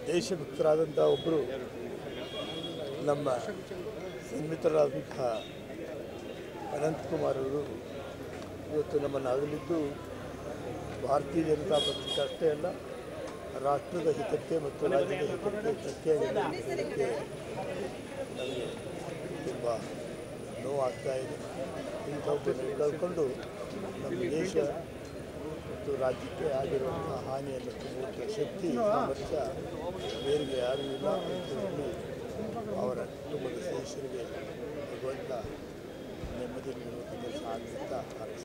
ದೇಶಭಕ್ತರಾದಂಥ ಒಬ್ಬರು ನಮ್ಮ ಸನ್ಮಿತರಾದಂಥ ಅನಂತಕುಮಾರ್ ಅವರು ಇವತ್ತು ನಮ್ಮನ್ನು ಅಗಲಿದ್ದು ಭಾರತೀಯ ಜನತಾ ಪಕ್ಷಕ್ಕೆ ಅಷ್ಟೇ ಅಲ್ಲ ರಾಷ್ಟ್ರದ ಹಿತಕ್ಕೆ ಮತ್ತು ರಾಜ್ಯದ ಹಿತಕ್ಕೆ ಧಕ್ಕೆ ಇದಕ್ಕೆ ನನಗೆ ತುಂಬ ನೋವಾಗ್ತಾ ಇದೆ ಇಂಥದ್ದನ್ನು ಕಳ್ಕೊಂಡು ನಮ್ಮ ದೇಶ ಮತ್ತು ರಾಜ್ಯಕ್ಕೆ ಆಗಿರುವಂಥ ಹಾನಿಯನ್ನು ತುಂಬುವಂಥ ಶಕ್ತಿ ಸಾಮರ್ಥ್ಯ ಬೇರೆಗೆ ಯಾರೂ ಇಲ್ಲ ಅಂತ ಹೇಳಿ ಅವರ ಕುಟುಂಬದ ಸದಸ್ಯರಿಗೆ ಭಗವಂತ ನೆಮ್ಮದಿ ನೀಡುವಂಥ ಕೆಲಸ ಆಗಲಿ ಅಂತ ಹಾರೈಸ್ತೀನಿ.